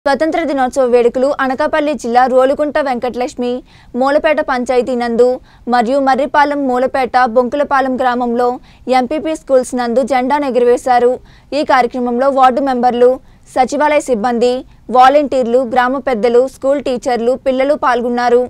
స్వతంత్ర దినోత్సవ వేడుకలు అనకాపల్లి జిల్లా రోలుకుంట వెంకటలక్ష్మి మూలపేట పంచాయతీ నందు మరియు మర్రిపాలెం మూలపేట బొంకులపాలెం గ్రామంలో ఎంపీపీ స్కూల్స్ నందు జెండాను ఎగురవేశారు ఈ కార్యక్రమంలో వార్డు మెంబర్లు సచివాలయ సిబ్బంది వాలంటీర్లు గ్రామ పెద్దలు స్కూల్ టీచర్లు పిల్లలు పాల్గొన్నారు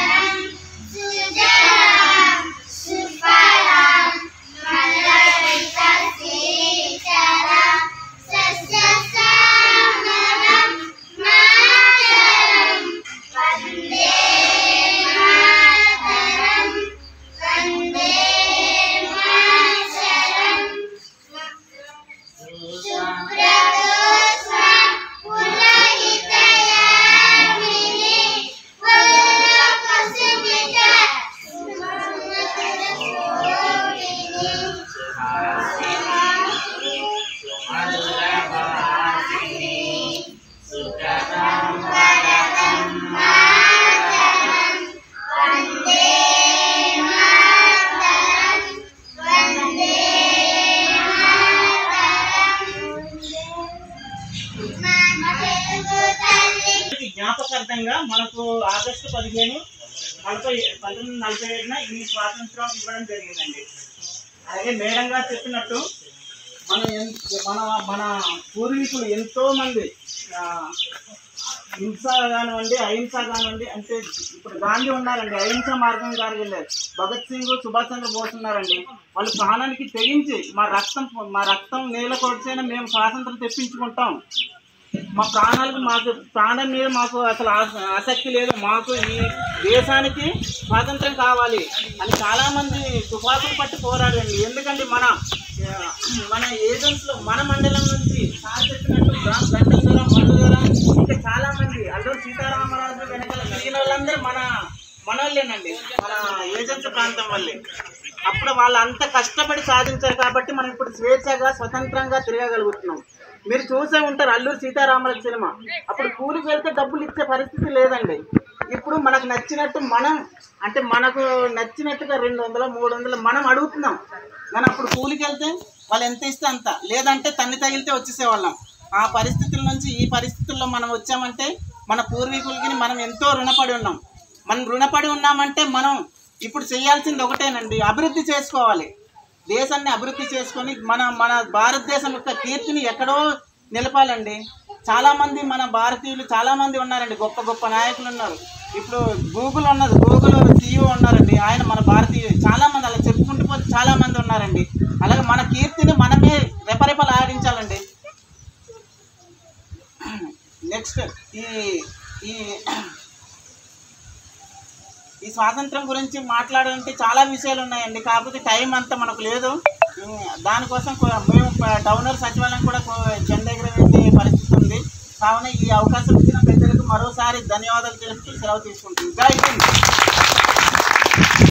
ఈ జ్ఞాపకార్థంగా మనకు ఆగస్టు పదిహేను నలభై పంతొమ్మిది వందల నలభై ఏడున ఈ స్వాతంత్రం ఇవ్వడం జరిగిందండి అలాగే మేడం గారు చెప్పినట్టు మన ఎన్- మన మన పూర్వీకులు ఎంతో మంది ఆ, హింస కానివ్వండి అహింస కానివ్వండి అంటే ఇప్పుడు గాంధీ ఉన్నారండి అహింస మార్గం గారు వెళ్ళారు భగత్ సింగ్ సుభాష్ చంద్ర బోస్ ఉన్నారండి వాళ్ళు ప్రాణానికి తెగించి మా రక్తం మా రక్తం నేల కొడితేనే మేము స్వాతంత్రం తెప్పించుకుంటాం మా ప్రాణాలకు మాకు ప్రాణం మీద మాకు అసలు ఆస- ఆసక్తి లేదు మాకు ఈ దేశానికి స్వాతంత్రం కావాలి అని చాలా మంది తుపాకులు పట్టి పోరాడండి ఎందుకంటే మన ఆ, మన ఏజెంట్స్ లో మన మండలం నుంచి సార్ చెప్పినట్టు గ్రామ గంటల దూరం మండు దూరం ఇంకా చాలా మంది అల్లూరు సీతారామరాజు వెనకాల తిరిగిన వాళ్ళందరూ మన మన వాళ్ళేనండి మన ఏజెంట్స్ ప్రాంతం వాళ్ళే అప్పుడు వాళ్ళు అంత కష్టపడి సాధించారు కాబట్టి మనం ఇప్పుడు స్వేచ్ఛగా స్వతంత్రంగా తిరగగలుగుతున్నాం మీరు చూసే ఉంటారు అల్లూరు సీతారామరాజు సినిమా అప్పుడు కూలికి వెళ్తే డబ్బులు ఇచ్చే పరిస్థితి లేదండి ఇప్పుడు మనకు నచ్చినట్టు మనం అంటే మనకు నచ్చినట్టుగా రెండు వందలు మూడు వందలు మనం అడుగుతున్నాం కానీ అప్పుడు కూలికి వెళ్తే వాళ్ళు ఎంత ఇస్తే అంత లేదంటే తన్ని తగిలితే వచ్చేసేవాళ్ళం ఆ పరిస్థితుల నుంచి ఈ పరిస్థితుల్లో మనం వచ్చామంటే మన పూర్వీకులకి మనం ఎంతో రుణపడి ఉన్నాం మనం రుణపడి ఉన్నామంటే మనం ఇప్పుడు చేయాల్సింది ఒకటేనండి అభివృద్ధి చేసుకోవాలి దేశాన్ని అభివృద్ధి చేసుకొని మన మన భారతదేశం యొక్క కీర్తిని ఎక్కడో నిలపాలండి చాలా మంది మన భారతీయులు చాలా మంది ఉన్నారండి గొప్ప గొప్ప నాయకులు ఉన్నారు ఇప్పుడు గూగుల్ ఉన్నది గూగుల్ సీఈఓ ఉన్నారండి ఆయన మన భారతీయులు చాలా మంది అలా చెప్పుకుంటూ పోతే చాలా మంది ఉన్నారండి అలాగే మన కీర్తిని మనమే రెపరెపలు ఆడించాలండి నెక్స్ట్ ఈ ఈ ఈ స్వాతంత్రం గురించి మాట్లాడాలంటే చాలా విషయాలు ఉన్నాయండి కాకపోతే టైం అంతా మనకు లేదు ఉమ్, దానికోసం కొ- మేము ప- డౌనర్ సచివాలయం కూడా కొ- జెండా ఎగరవేసే పరిస్థితి ఉంది కావున ఈ అవకాశం ఇచ్చిన పెద్దలకు మరోసారి ధన్యవాదాలు తెలుపుతూ సెలవు తీసుకుంటుంది జై హింద్